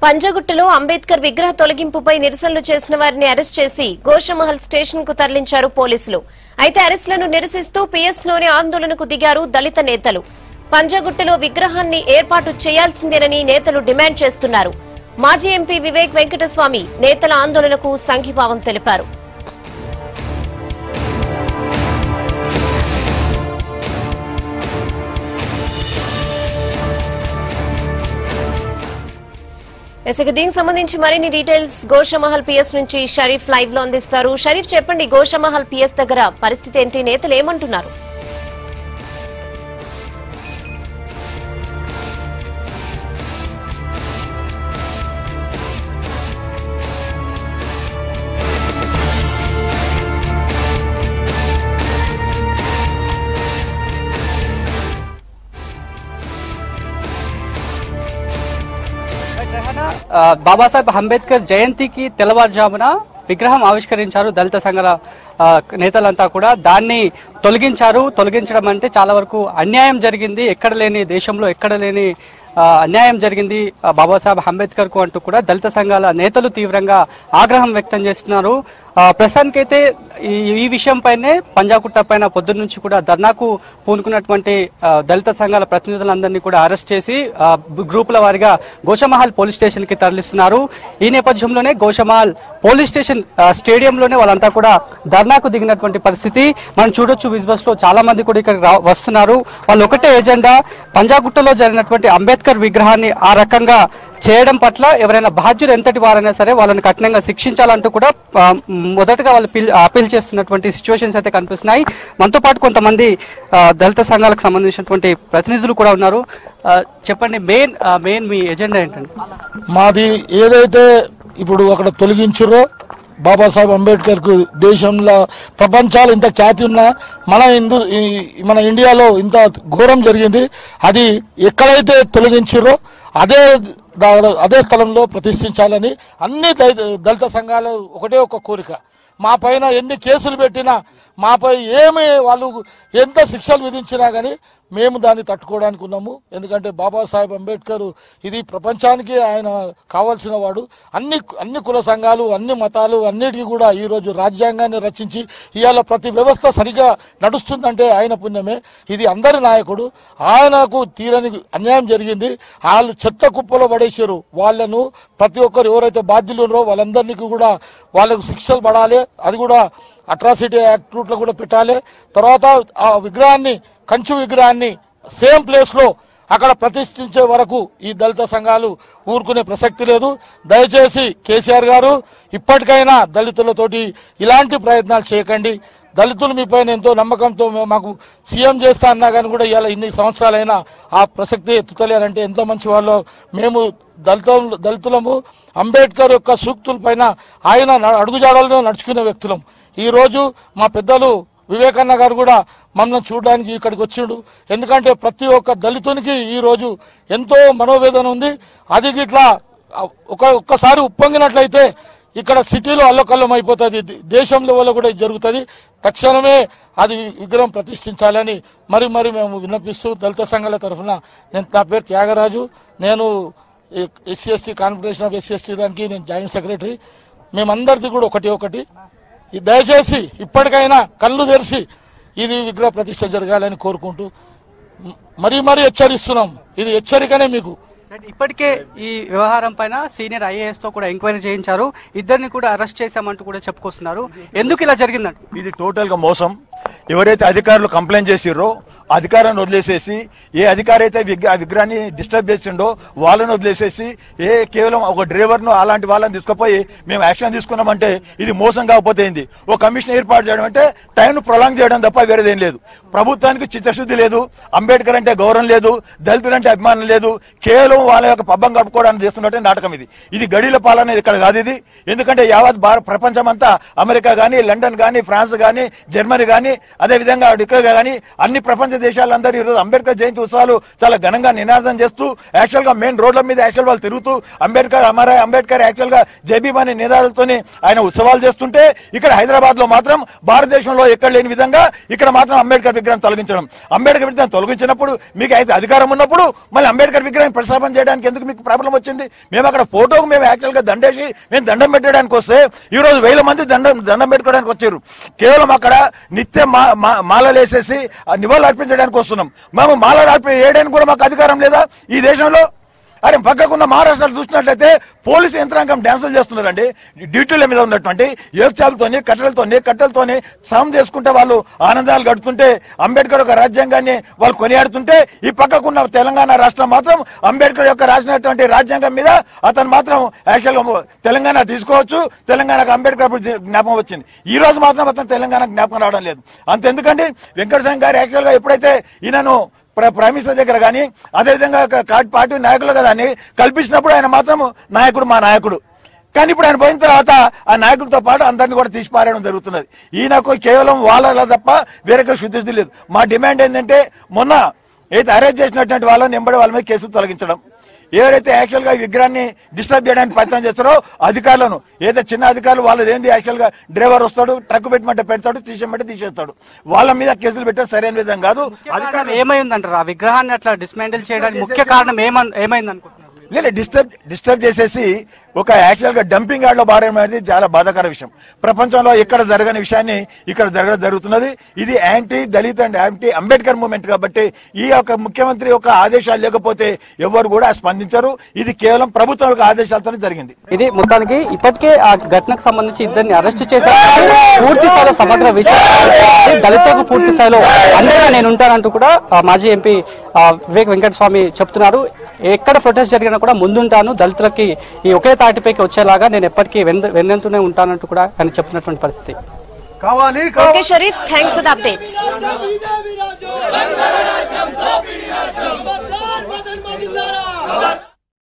పంజగుట్టలో అంబేద్కర్ విగ్రహ తొలగింపుపై నిరసనలు చేసిన వారిని అరెస్ట్ చేసి గోషమహల్ స్టేషన్ కు తరలించారు పోలీసులు అయితే అరెస్టులను నిరసిస్తూ పిఎస్ లోని ఆందోళనకు దిగారు దళిత నేతలు పంజగుట్టలో విగ్రహాన్ని ఏర్పాటు చేయాల్సిందేనని నేతలు డిమాండ్ చేస్తున్నారు మాజీ ఎంపీ వివేక్ వెంకటస్వామి నేతల ఆందోళనకు సంఘీభావం తెలిపారు ఎస్, ఇక దీనికి సంబంధించి మరిన్ని డీటెయిల్స్ గోషమహల్ పిఎస్ నుంచి షరీఫ్ లైవ్ లో అందిస్తారు షరీఫ్ చెప్పండి గోషమహల్ పిఎస్ దగ్గర పరిస్థితి ఏంటి నేతలు ఏమంటున్నారు ఆ, బాబాసాహెబ్ అంబేద్కర్ జయంతికి తెల్లవారుజామున విగ్రహం ఆవిష్కరించారు దళిత సంఘాల ఆ, నేతలంతా కూడా దాన్ని తొలగించారు తొలగించడం అంటే చాలా వరకు అన్యాయం జరిగింది ఎక్కడ లేని దేశంలో ఎక్కడ లేని ఆ, అన్యాయం జరిగింది ఆ, బాబాసాహెబ్ అంబేద్కర్ కు అంటూ కూడా దళిత సంఘాల నేతలు తీవ్రంగా ఆగ్రహం వ్యక్తం చేస్తున్నారు ఆ, ప్రస్తుతానికైతే ఈ ఈ విషయంపైనే పంజాగుట్ట పైన పొద్దున్న నుంచి కూడా ధర్నాకు పూనుకున్నటువంటి ఆ, దళిత సంఘాల ప్రతినిధులందరినీ కూడా అరెస్ట్ చేసి ఆ, గ్రూపుల వారిగా గోషమహల్ పోలీస్ స్టేషన్ కి తరలిస్తున్నారు ఈ నేపథ్యంలోనే గోషమహల్ పోలీస్ స్టేషన్ ఆ, స్టేడియంలోనే వాళ్ళంతా కూడా ధర్నాకు దిగినటువంటి పరిస్థితి మనం చూడొచ్చు విజువల్స్ లో చాలా మంది కూడా ఇక్కడ వస్తున్నారు వాళ్ళు ఒకటే ఎజెండా పంజాగుట్టలో జరిగినటువంటి అంబేద్కర్ విగ్రహాన్ని ఆ రకంగా చేయడం పట్ల ఎవరైనా బాధ్యులు ఎంతటి వారైనా సరే వాళ్ళని కఠినంగా శిక్షించాలంటూ కూడా ఆ, మొదటగా వాళ్ళు పిల్- అప్పీల్ చేస్తున్నటువంటి సిచ్యువేషన్స్ అయితే కనిపిస్తున్నాయి మనతో పాటు కొంతమంది ఆ, దళిత సంఘాలకు సంబంధించినటువంటి ప్రతినిధులు కూడా ఉన్నారు ఆ, చెప్పండి మెయిన్ మెయిన్ మీ ఎజెండా ఏంటండి మాది ఏదైతే ఇప్పుడు అక్కడ తొలగించారో బాబాసాహెబ్ అంబేద్కర్ కు దేశంలో ప్రపంచాలు ఇంత ఖ్యాతి ఉన్నా మన హిందూ ఈ- మన ఇండియాలో ఇంత ఘోరం జరిగింది అది ఎక్కడైతే తొలగించారో అదే దా- అదే స్థలంలో ప్రతిష్ఠించాలని అన్ని దళిత దళిత సంఘాలు ఒకటే ఒక కోరిక మా పైన ఎన్ని కేసులు పెట్టినా మాపై ఏమి వాళ్ళు ఎంత శిక్షలు విధించినా కానీ మేము దాన్ని తట్టుకోవడానికి ఉన్నాము ఎందుకంటే బాబాసాహెబ్ అంబేద్కర్ ఇది ప్రపంచానికి ఆయన కావాల్సిన వాడు అన్ని అన్ని కుల సంఘాలు అన్ని మతాలు అన్నిటికీ కూడా ఈ రోజు రాజ్యాంగాన్ని రచించి ఇవాళ ప్రతి వ్యవస్థ సరిగా నడుస్తుందంటే ఆయన పుణ్యమే ఇది అందరి నాయకుడు ఆయనకు తీరని అన్యాయం జరిగింది వాళ్ళు చెత్త కుప్పలో పడేసారు వాళ్ళను ప్రతి ఒక్కరు ఎవరైతే బాధ్యులు ఉన్నారో వాళ్ళందరినీ కూడా వాళ్ళకు శిక్షలు పడాలి అది కూడా అట్రాసిటీ యాక్ట్ రూట్లో కూడా పెట్టాలి తర్వాత ఆ విగ్రహాన్ని కంచు విగ్రహాన్ని సేమ్ ప్లేస్ లో అక్కడ ప్రతిష్ఠించే వరకు ఈ దళిత సంఘాలు ఊరుకునే ప్రసక్తి లేదు దయచేసి కేసీఆర్ గారు ఇప్పటికైనా దళితులతోటి ఇలాంటి ప్రయత్నాలు చేయకండి దళితులు మీ పైన ఎంతో నమ్మకంతో మేము- మాకు సీఎం చేస్తా అన్నా కానీ కూడా ఇవాళ ఇన్ని సంవత్సరాలైనా ఆ ప్రసక్తి ఎత్తుతలేరంటే ఎంత మంచి వాళ్ళు మేము దళిత దళితులము అంబేద్కర్ యొక్క సూక్తుల పైన ఆయన న- అడుగుజాడల్లో నడుచుకునే వ్యక్తులం ఈ రోజు మా పెద్దలు వివేకన్న గారు కూడా మమ్మల్ని చూడడానికి ఇక్కడికి వచ్చిండు ఎందుకంటే ప్రతి ఒక్క దళితునికి ఈ రోజు ఎంతో మనోవేదన ఉంది అది ఇట్లా ఒక ఒక్కసారి ఉప్పొంగినట్లయితే ఇక్కడ సిటీలో అల్లకల్లం అయిపోతుంది దే- దేశం లెవెల్లో కూడా ఇది జరుగుతుంది తక్షణమే అది విగ్రహం ప్రతిష్ఠించాలని మరి మరి మేము విన్నపిస్తూ దళిత సంఘాల తరఫున నేను నా పేరు త్యాగరాజు నేను SC ST confederation of SC ST దానికి నేను జాయింట్ సెక్రటరీ మేమందరిది కూడా ఒకటి ఒకటి ఈ దయచేసి ఇప్పటికైనా కళ్ళు తెరిచి ఇది విగ్రహ ప్రతిష్ట జరగాలని కోరుకుంటూ మ- మరీ మరీ హెచ్చరిస్తున్నాం ఇది హెచ్చరికనే మీకు రైట్, ఇప్పటికే ఈ వ్యవహారం పైన సీనియర్ ఐఏఎస్ తో కూడా ఎంక్వైరీ చేయించారు ఇద్దరిని కూడా అరెస్ట్ చేశామంటూ కూడా చెప్పుకొస్తున్నారు ఎందుకు ఇలా జరిగిందంట ఇది టోటల్ గా మోసం ఎవరైతే అధికారులు కంప్లైంట్ చేసిర్రో అధికారాన్ని వదిలేసేసి ఏ అధికారి అయితే విగ్ర- ఆ విగ్రహాన్ని డిస్టర్బ్ చేసిండో వాళ్ళని వదిలేసేసి ఏ కేవలం ఒక డ్రైవర్ను అలాంటి వాళ్ళని తీసుకుపోయి మేము యాక్షన్ తీసుకున్నామంటే ఇది మోసం కాకపోతే ఏంది ఓ కమిషన్ ఏర్పాటు చేయడం అంటే టైం ప్రొలాంగ్ చేయడం తప్ప వేరేదేం లేదు ప్రభుత్వానికి చిత్తశుద్ధి లేదు అంబేద్కర్ అంటే గౌరవం లేదు దళితులు అంటే అభిమానం లేదు కేవలం వాళ్ళ యొక్క పబ్బం గడుపుకోవడానికి చేస్తున్నట్టే నాటకం ఇది ఇది గడిల పాలన ఇక్కడ కాదు ఇది ఎందుకంటే యావత్ భారత ప్రపంచం అంతా అమెరికా కానీ లండన్ కానీ ఫ్రాన్స్ కానీ జర్మనీ కానీ అదే విధంగా ఇక్కడ కానీ అన్ని ప్రపంచ దేశాలందరూ ఈరోజు అంబేద్కర్ జయంతి ఉత్సవాలు చాలా ఘనంగా నినాదం చేస్తూ యాక్చువల్ గా మెయిన్ రోడ్ల మీద యాక్చువల్ వాళ్ళు తిరుగుతూ అంబేద్కర్ అమర అంబేద్కర్ యాక్చువల్ గా జేబీమ్ అనే నినాదాలతోని ఆయన ఉత్సవాలు చేస్తుంటే ఇక్కడ హైదరాబాద్ లో మాత్రం భారతదేశంలో ఎక్కడ లేని విధంగా ఇక్కడ మాత్రం అంబేద్కర్ విగ్రహం తొలగించడం అంబేద్కర్ విగ్రహం తొలగించినప్పుడు మీకు అయితే అధికారం ఉన్నప్పుడు మళ్ళీ అంబేద్కర్ విగ్రహం ప్రస్తాపన చేయడానికి ఎందుకు మీకు ప్రాబ్లం వచ్చింది మేము అక్కడ ఫోటోకు మేము యాక్చువల్ గా దండేసి మేము దండం పెట్టడానికి వస్తే ఈ రోజు వేల మంది దండం దండం పెట్టుకోవడానికి వచ్చారు కేవలం అక్కడ నిత్యం మా మా- మాలలు వేసేసి ఆ నివాళులు అర్పించడానికి వస్తున్నాం మేము మాలలు అర్పి వేయడానికి కూడా మాకు అధికారం లేదా ఈ దేశంలో అరే పక్కకున్న మహారాష్ట్రలో చూసినట్లయితే పోలీసు యంత్రాంగం డ్యాన్సులు చేస్తున్నారండి డ్యూటీల మీద ఉన్నటువంటి యోగ్యాలతోని కట్టెలతోని కట్టెలతోని సాం చేసుకుంటే వాళ్ళు ఆనందాలు గడుపుతుంటే అంబేద్కర్ యొక్క రాజ్యాంగాన్ని వాళ్ళు కొనియాడుతుంటే ఈ పక్కకున్న తెలంగాణ రాష్ట్రం మాత్రం అంబేద్కర్ యొక్క రాసినటువంటి రాజ్యాంగం మీద అతను మాత్రం యాక్చువల్గా తెలంగాణ తీసుకోవచ్చు తెలంగాణకు అంబేద్కర్ అప్పుడు జ్ఞాపకం వచ్చింది ఈ రోజు మాత్రం అతను తెలంగాణ జ్ఞాపకం రావడం లేదు అంతెందుకండి వెంకటస్వామి గారు యాక్చువల్గా ఎప్పుడైతే ఈయనను ప్ర- ప్రైమ్ మినిస్టర్ దగ్గర కానీ అదేవిధంగా క- కా- పార్టీ నాయకులు కదా అని కల్పించినప్పుడు ఆయన మాత్రం నాయకుడు మా నాయకుడు కానీ ఇప్పుడు ఆయన పోయిన తర్వాత ఆ నాయకులతో పాటు అందరిని కూడా తీసి పారేయడం జరుగుతున్నది ఈయనకు కేవలం వాళ్ళ తప్ప వేరే శుద్ధి లేదు మా డిమాండ్ ఏంటంటే మొన్న అయితే అరెస్ట్ చేసినటువంటి వాళ్ళని ఎంబడి వాళ్ళ మీద కేసులు తొలగించడం ఎవరైతే యాక్చువల్ గా ఈ విగ్రహాన్ని డిస్టర్బ్ చేయడానికి ప్రయత్నం చేస్తారో అధికారులను ఏదైతే చిన్న అధికారులు వాళ్ళది ఏంది యాక్చువల్ గా డ్రైవర్ వస్తాడు ట్రక్ పెట్టమంటే పెడతాడు తీసేయమంటే తీసేస్తాడు వాళ్ళ మీద కేసులు పెట్టడం సరైన విధం కాదు కారణం ఏమైందంటారు ఆ విగ్రహాన్ని అట్లా డిస్మాండిల్ చేయడానికి ముఖ్య కారణం ఏమన్ ఏమైంది అనుకుంటున్నారు లేదు డిస్టర్బ్ డిస్టర్బ్ చేసేసి ఒక యాక్చువల్ గా డంపింగ్ యార్డ్ లో బారేయడం అనేది చాలా బాధాకర విషయం ప్రపంచంలో ఎక్కడ జరగని విషయాన్ని ఇక్కడ జరగడం జరుగుతున్నది ఇది anti Dalit and anti Ambedkar movement కాబట్టి ఈ యొక్క ముఖ్యమంత్రి యొక్క ఆదేశాలు లేకపోతే ఎవరు కూడా స్పందించరు ఇది కేవలం ప్రభుత్వం యొక్క ఆదేశాలతో జరిగింది ఇది మొత్తానికి ఇప్పటికే ఆ ఘటనకు సంబంధించి ఇద్దరిని అరెస్ట్ చేశారు పూర్తి స్థాయిలో సమగ్ర విచారణ దళితులకు పూర్తి స్థాయిలో అండగా నేను ఉంటానంటూ కూడా ఆ మాజీ ఎంపీ ఆ, వివేక్ వెంకటస్వామి చెప్తున్నారు ఎక్కడ ప్రొటెస్ట్ జరిగినా కూడా ముందుంటాను దళితులకి ఈ ఒకే తాటిపైకి వచ్చేలాగా నేను ఎప్పటికీ వెన్న వెన్నంతూనే ఉంటానంటూ కూడా ఆయన చెప్తున్నటువంటి పరిస్థితి కావాలి okay Sharif thanks for the updates ఖబర్దార్ మదన్ మదిందారా